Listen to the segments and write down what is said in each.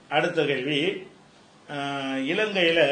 அடுத்த கேள்வி அஹ், இலங்கையில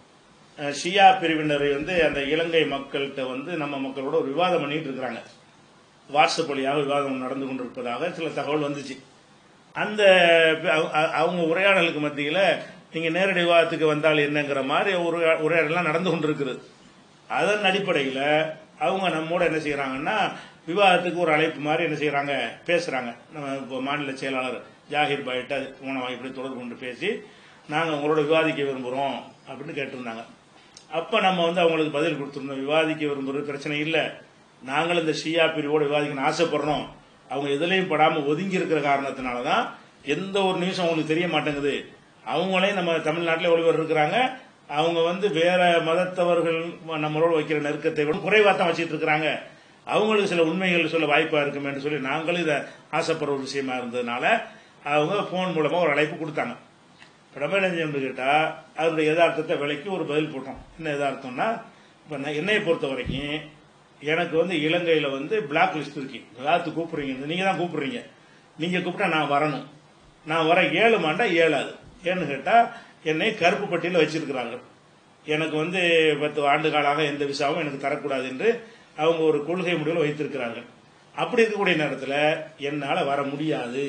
அஹ், ஷியா பிரிவினரை வந்து அந்த இலங்கை மக்கள்கிட்ட வந்து நம்ம மக்களோட ஒரு விவாதம் பண்ணிட்டு இருக்கிறாங்க வாட்ஸ்அப் வழியாக விவாதம் நடந்து கொண்டிருப்பதாக சில தகவல் வந்துச்சு அந்த அ- அ- அவங்க உரையாடலுக்கு மத்தியில் நீங்க நேரடி விவாதத்துக்கு வந்தால் என்னங்கிற மாதிரி ஒரு உரையாடலாம் நடந்து கொண்டிருக்குது அதன் அடிப்படையில் அவங்க நம்மோட என்ன செய்யறாங்கன்னா விவாதத்துக்கு ஒரு அழைப்பு மாதிரி என்ன செய்யறாங்க பேசுறாங்க நம்ம இப்போ மாநில செயலாளர் ஜாகிர் பாயிட்ட போன இப்படி தொடர்பு கொண்டு பேசி நாங்கள் உங்களோட விவாதிக்க விரும்புகிறோம் அப்படின்னு கேட்டிருந்தாங்க அப்போ நம்ம வந்து அவங்களுக்கு பதில் கொடுத்துருந்தோம் விவாதிக்க விரும்புறது பிரச்சனை இல்லை நாங்களும் இந்த ஷியா பிரிவோடு விவாதிக்கணும்னு ஆசைப்படுறோம் அவங்க எதுலையும் படாமல் ஒதுங்கி இருக்கிற காரணத்தினால தான் எந்த ஒரு நியூஸும் அவங்களுக்கு தெரிய மாட்டேங்குது அவங்களே நம்ம தமிழ்நாட்டில் ஒளிவர் இருக்கிறாங்க அவங்க வந்து வேற மதத்தவர்கள் நம்மளோட வைக்கிற நெருக்கத்தை விட குறைவாக தான் வச்சிட்டு இருக்கிறாங்க அவங்களுக்கு சில உண்மைகள் சொல்ல வாய்ப்பா இருக்குமேன்னு சொல்லி நாங்களும் இதை ஆசைப்படுற ஒரு விஷயமா இருந்ததுனால அவங்க போன் மூலமா ஒரு அழைப்பு கொடுத்தாங்க பிரபலஞ்சு கேட்டா அதனுடைய யதார்த்தத்தை விலைக்கு ஒரு பதில் போட்டோம் என்ன யதார்த்தம்னா இப்ப நான் என்னைய பொறுத்த வரைக்கும் எனக்கு வந்து இலங்கையில வந்து பிளாக் லிஸ்ட் இருக்கு எல்லாத்து கூப்பிடுறீங்க நீங்க தான் கூப்பிடுறீங்க நீங்க கூப்பிட்டா நான் வரணும் நான் வர ஏழு மாண்டா ஏழாது ஏன்னு கேட்டா என்னை கருப்பு பட்டியல வச்சிருக்கிறாங்க எனக்கு வந்து பத்து ஆண்டு காலாக எந்த விசாவும் எனக்கு தரக்கூடாது என்று அவங்க ஒரு கொள்கை முடிவில் வைத்திருக்கிறார்கள் அப்படி இருக்கக்கூடிய நேரத்தில் என்னால வர முடியாது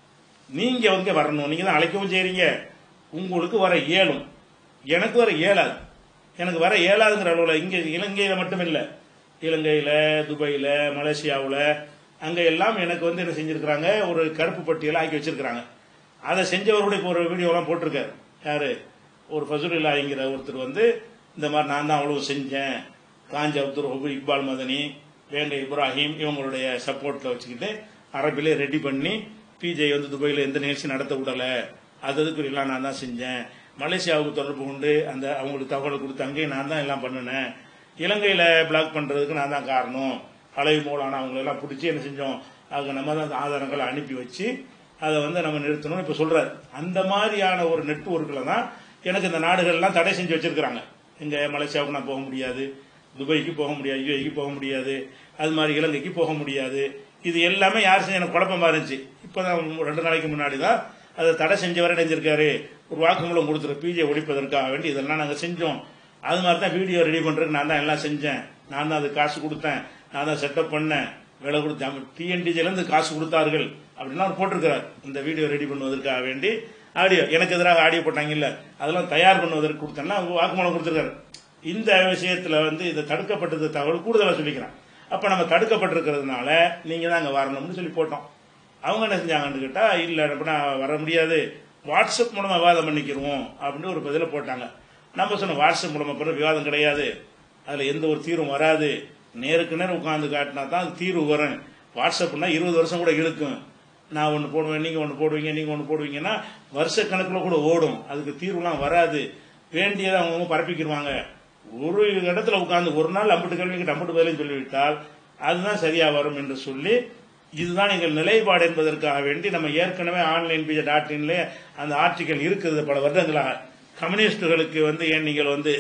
நீங்க வந்து வரணும் நீங்க தான் அழைக்கவும் செய்றீங்க உங்களுக்கு வர இயலும் எனக்கு வர இயலாது எனக்கு வர இயலாதுங்கிற அளவில் இங்க இலங்கையில மட்டும் இல்ல இலங்கையில துபாயில மலேசியாவுல அங்க எல்லாம் எனக்கு வந்து என்ன செஞ்சிருக்கிறாங்க ஒரு கருப்பு பட்டியலை ஆக்கி வச்சிருக்கிறாங்க அதை செஞ்சவருடைய இப்ப ஒரு வீடியோலாம் போட்டிருக்காரு யாரு ஒரு ஃபசுலில்லாங்கிற ஒருத்தர் வந்து இந்த மாதிரி நான் தான் அவ்வளவு செஞ்சேன் காஞ்சி அப்துல் ஹபு இக்பால் மதனி வேங்க இப்ராஹிம் இவங்களுடைய சப்போர்ட்ல வச்சுக்கிட்டு அரபிலே ரெடி பண்ணி பிஜே வந்து துபாயில எந்த நிகழ்ச்சி நடத்த விடல அது அதுக்குரியெல்லாம் நான் தான் செஞ்சேன் மலேசியாவுக்கு தொடர்பு கொண்டு அந்த அவங்களுக்கு தகவல் கொடுத்து அங்கேயும் நான் தான் எல்லாம் பண்ணினேன் இலங்கையில பிளாக் பண்றதுக்கு நான் தான் காரணம் அலை மூலான அவங்க எல்லாம் பிடிச்சி என்ன செஞ்சோம் அதுக்கு நம்ம தான் ஆதாரங்களை அனுப்பி வச்சு அதை வந்து நம்ம நிறுத்தணும்னு இப்ப சொல்றாரு அந்த மாதிரியான ஒரு நெட்வொர்க்ல தான் எனக்கு இந்த நாடுகள்லாம் தடை செஞ்சு வச்சிருக்கிறாங்க இங்க மலேசியாவுக்கு நான் போக முடியாது துபாய்க்கு போக முடியாது யூஏக்கு போக முடியாது அது மாதிரி இலங்கைக்கு போக முடியாது இது எல்லாமே யார் செஞ்ச எனக்கு குழப்பமா இருந்துச்சு இப்பதான் ரெண்டு நாளைக்கு முன்னாடி தான் அதை தடை செஞ்சவரை நினைஞ்சிருக்காரு ஒரு வாக்குமூலம் கொடுத்துரு பிஜே ஒழிப்பதற்காக வேண்டி இதெல்லாம் நாங்க செஞ்சோம் அது மாதிரி தான் வீடியோ ரெடி பண்றதுக்கு நான் தான் எல்லாம் செஞ்சேன் நான் தான் அது காசு கொடுத்தேன் நான் தான் செட்டப் பண்ணேன் வேலை கொடுத்தேன் டிஎன்டிஜில இருந்து காசு கொடுத்தார்கள் அப்படின்னா அவர் போட்டிருக்கிறார் இந்த வீடியோ ரெடி பண்ணுவதற்காக வேண்டி ஆடியோ எனக்கு எதிராக ஆடியோ போட்டாங்க இல்ல அதெல்லாம் தயார் பண்ணுவதற்கு கொடுத்தேன்னா அவங்க வாக்குமூலம் கொடுத்திருக்காரு இந்த விஷயத்துல வந்து இது தடுக்கப்பட்டது தகவல் கூடுதலா சொல்லிக்கிறேன் அப்ப நம்ம தடுக்கப்பட்டிருக்கிறதுனால நீங்க தான் அங்க வரணும்னு சொல்லி போட்டோம் அவங்க என்ன செஞ்சாங்கன்னு கேட்டா இல்ல அப்படின்னா வர முடியாது வாட்ஸ்அப் மூலமா விவாதம் பண்ணிக்கிறோம் அப்படின்னு ஒரு பதில போட்டாங்க நம்ம சொன்ன வாட்ஸ்அப் மூலமா பிறகு விவாதம் கிடையாது அதுல எந்த ஒரு தீர்வும் வராது நேருக்கு நேரம் உட்கார்ந்து காட்டினா தான் அது தீர்வு வரும் வாட்ஸ்அப்னா இருபது வருஷம் கூட இழுக்கும் நான் ஒன்று போடுவேன் நீங்க ஒன்று போடுவீங்க நீங்க ஒன்று போடுவீங்கன்னா வருஷ கணக்கில் கூட ஓடும் அதுக்கு தீர்வுலாம் வராது வேண்டியதை அவங்க பரப்பிக்கிடுவாங்க ஒரு இடத்துல உட்கார்ந்து ஒரு நாள் அம்பட்டு கேள்விக்கு அம்பட்டு பதிலையும் சொல்லிவிட்டால் அதுதான் சரியா வரும் என்று சொல்லி இதுதான் எங்கள் நிலைப்பாடு என்பதற்காக வேண்டி நம்ம ஏற்கனவே ஆன்லைன் பிஜே டாட் இன்ல அந்த ஆர்டிக்கல் இருக்குது பல வருடங்களாக கம்யூனிஸ்டுகளுக்கு வந்து ஏன் நீங்கள் வந்து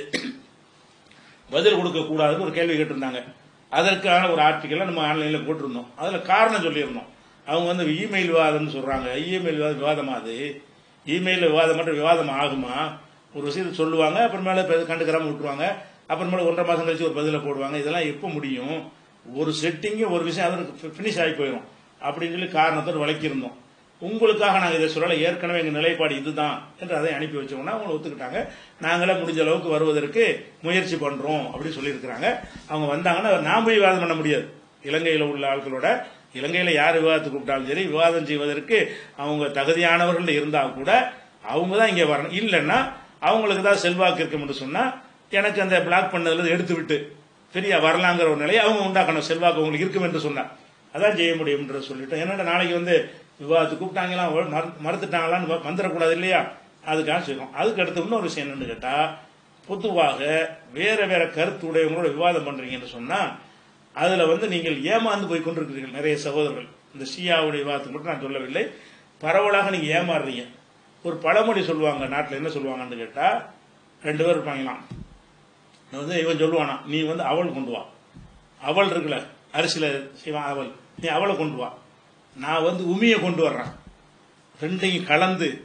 பதில் கொடுக்க கூடாதுன்னு ஒரு கேள்வி கேட்டிருந்தாங்க அதற்கான ஒரு ஆர்டிக்கலை நம்ம ஆன்லைன்ல போட்டிருந்தோம் அதுல காரணம் சொல்லியிருந்தோம் அவங்க வந்து இமெயில் விவாதம்னு சொல்றாங்க இமெயில் விவாதம் விவாதமா அது இமெயில் விவாதம் மட்டும் விவாதம் ஆகுமா ஒரு விஷயத்தை சொல்லுவாங்க அப்புறமேல பெ- கண்டுக்கிறாம விட்டுருவாங்க அப்புறமேல ஒன்றரை மாசம் கழிச்சு ஒரு பதில போடுவாங்க இதெல்லாம் எப்ப முடியும் ஒரு செட்டிங்கு ஒரு விஷயம் அதற்கு ஃபினிஷ் ஆகி போயிடும் அப்படின்னு சொல்லி காரணத்தோடு விளக்கியிருந்தோம் உங்களுக்காக நாங்கள் இதை சொல்லலை ஏற்கனவே எங்கள் நிலைப்பாடு இதுதான் என்று அதை அனுப்பி வச்சோம்னா அவங்க ஒத்துக்கிட்டாங்க நாங்களே முடிஞ்ச அளவுக்கு வருவதற்கு முயற்சி பண்றோம் அப்படின்னு சொல்லியிருக்கிறாங்க அவங்க வந்தாங்கன்னா நான் போய் விவாதம் பண்ண முடியாது இலங்கையில் உள்ள ஆட்களோட இலங்கையில யார் விவாதத்துக்கு கூப்பிட்டாலும் சரி விவாதம் செய்வதற்கு அவங்க தகுதியானவர்கள் இருந்தா கூட அவங்க தான் இங்க வரணும் இல்லைன்னா அவங்களுக்கு தான் செல்வாக்கு இருக்கும்னு சொன்னா எனக்கு அந்த பிளாக் பண்ணதுல இருந்து எடுத்து விட்டு சரியா வரலாங்கிற ஒரு நிலையை அவங்க உண்டாக்கணும் செல்வாக்கு உங்களுக்கு இருக்கும் என்று சொன்னா அதான் செய்ய முடியும்ன்ற சொல்லிட்டு என்னடா நாளைக்கு வந்து விவாதத்துக்கு கூப்பிட்டாங்களா மறு- மறுத்துட்டாங்களான்னு வ- வந்துடக்கூடாது இல்லையா அதுக்காக செய்யணும் அதுக்கு அடுத்து இன்னொரு விஷயம் என்னன்னு கேட்டா பொதுவாக வேற வேற கருத்து உடையவங்களோட விவாதம் பண்றீங்கன்னு சொன்னா அதுல வந்து நீங்கள் ஏமாந்து போய் கொண்டிருக்கிறீர்கள் நிறைய சகோதரர்கள் இந்த ஷியாவுடைய விவாதத்துக்கு மட்டும் நான் சொல்லவில்லை பரவலாக நீங்க ஏமாறுறீங்க ஒரு பழமொழி சொல்லுவாங்க நாட்டில் என்ன சொல்லுவாங்கன்னு கேட்டா ரெண்டு பேர் இருப்பாங்களாம் வந்து இவன் சொல்லுவானா நீ வந்து அவள் கொண்டு வா அவள் இருக்குல்ல அரிசியில செய்வான் அவள் நீ அவளை கொண்டு வா நான் வந்து உமியை கொண்டு வர்றேன் ரெண்டையும் கலந்து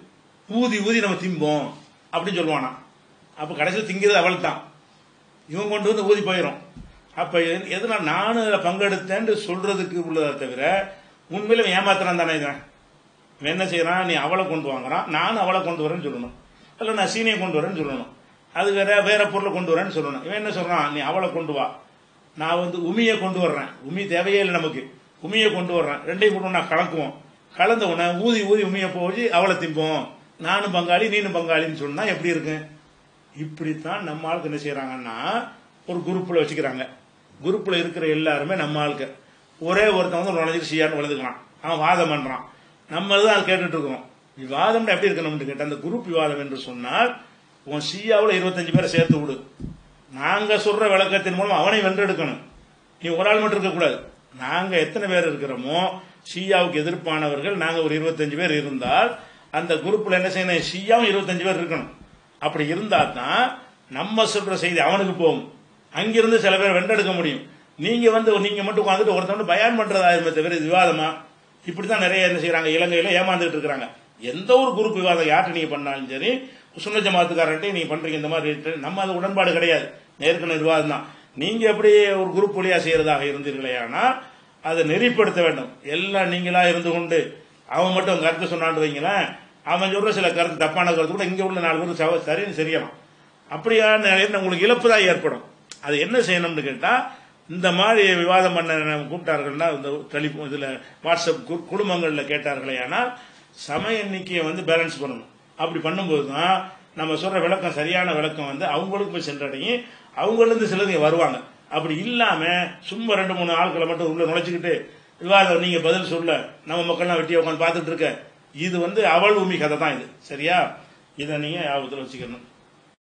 ஊதி ஊதி நம்ம திம்போம் அப்படின்னு சொல்லுவானா அப்ப கடைசியில் திங்கிறது அவள் தான் இவன் கொண்டு வந்து ஊதி போயிடும் அப்ப எது- எதனால நானும் அதில் பங்கெடுத்தேன்னு சொல்றதுக்கு உள்ளதை தவிர உண்மையில இவன் ஏமாத்துறான் தானே இவன் இவன் என்ன செய்யறான் நீ அவளை கொண்டு வாங்குறான் நானும் அவளை கொண்டு வரேன்னு சொல்லணும் இல்ல நான் சீனியை கொண்டு வரேன்னு சொல்லணும் அது வேற வேற பொருளை கொண்டு வரேன்னு சொல்லணும் இவன் என்ன சொல்றான் நீ அவளை கொண்டு வா நான் வந்து உமியை கொண்டு வர்றேன் உமி தேவையே இல்லை நமக்கு உமியை கொண்டு வர்றேன் ரெண்டையும் கொண்டு வந்து நான் கலக்குவோம் கலந்த உடனே ஊதி ஊதி உமியை போய் அவளை திம்போம் நானும் பங்காளி நீனும் பங்காளின்னு சொன்னா எப்படி இருக்கு இப்படித்தான் நம்ம ஆளுக்கு என்ன செய்யறாங்கன்னா ஒரு குரூப்ல வச்சுக்கிறாங்க குரூப்ல இருக்கிற எல்லாருமே நம்ம ஆளுக்கு ஒரே ஒருத்தன் வந்து நுழைஞ்சிட்டு சியான்னு விழுதுக்கிறான் அவன் வாதம் பண்றான் நம்ம தான் அதை கேட்டுட்டு இருக்கோம் விவாதம் எப்படி இருக்கணும்னு கேட்ட அந்த குரூப் விவாதம் என்று சொன்னால் உன் சியாவில் இருபத்தஞ்சு பேரை சேர்த்து விடு நாங்க சொல்ற விளக்கத்தின் மூலம் அவனை வென்றெடுக்கணும் நீ ஒரு ஆள் மட்டும் இருக்கக்கூடாது நாங்க எத்தனை பேர் இருக்கிறோமோ ஷியாவுக்கு எதிர்ப்பானவர்கள் நாங்க ஒரு இருபத்தஞ்சு பேர் இருந்தால் அந்த குரூப்ல என்ன செய்யணும் ஷியாவும் இருபத்தஞ்சு பேர் இருக்கணும் அப்படி இருந்தா தான் நம்ம சொல்ற செய்தி அவனுக்கு போகும் அங்கிருந்து சில பேர் வென்றெடுக்க முடியும் நீங்க வந்து நீங்க மட்டும் உட்காந்துட்டு ஒருத்தவங்க பயான் பண்றதா இருந்த தவிர இது விவாதமா இப்படித்தான் நிறைய என்ன செய்யறாங்க இலங்கையில ஏமாந்துட்டு இருக்காங்க எந்த ஒரு குரூப் விவாதம் யார்கிட்ட நீங்க பண்ணாலும் சரி சுன்ன ஜமாத்துக்காரன்ட்டே நீங்க பண்றீங்க இந்த மாதிரி நம்ம அது உடன்பாடு கிடையாது நேருக்கு விவாதம் தான் நீங்க எப்படி ஒரு குரூப் வழியா செய்யறதாக இருந்தீர்களே ஆனால் அதை நெறிப்படுத்த வேண்டும் எல்லாம் நீங்களா இருந்து கொண்டு அவன் மட்டும் கருத்து சொன்னான்னு வைங்களேன் அவன் சொல்ற சில கருத்து தப்பான கருத்து கூட இங்க உள்ள நாலு பேர் சவ- சரின்னு செய்யலாம் அப்படியான நிலையில உங்களுக்கு இழப்பு தான் ஏற்படும் அது என்ன செய்யணும்னு கேட்டா இந்த மாதிரி விவாதம் பண்ண நம்ம கூப்பிட்டார்கள்னா இந்த டெலிபோன் இதுல வாட்ஸ்அப் கு- குடும்பங்கள்ல கேட்டார்களே ஆனால் சம எண்ணிக்கையை வந்து பேலன்ஸ் பண்ணணும் அப்படி பண்ணும்போது தான் நம்ம சொல்ற விளக்கம் சரியான விளக்கம் வந்து அவங்களுக்கு போய் சென்றடையும் அவங்களிருந்து சிலர் இங்க வருவாங்க அப்படி இல்லாம சும்மா ரெண்டு மூணு ஆட்களை மட்டும் உள்ள நுழைச்சுக்கிட்டு விவாதம் நீங்க பதில் சொல்ல நம்ம மக்கள்லாம் வெட்டியா உட்காந்து பார்த்துட்டு இருக்க இது வந்து அவள் உமி கதை தான் இது சரியா இதை நீங்க ஞாபகத்தில் வச்சுக்கணும்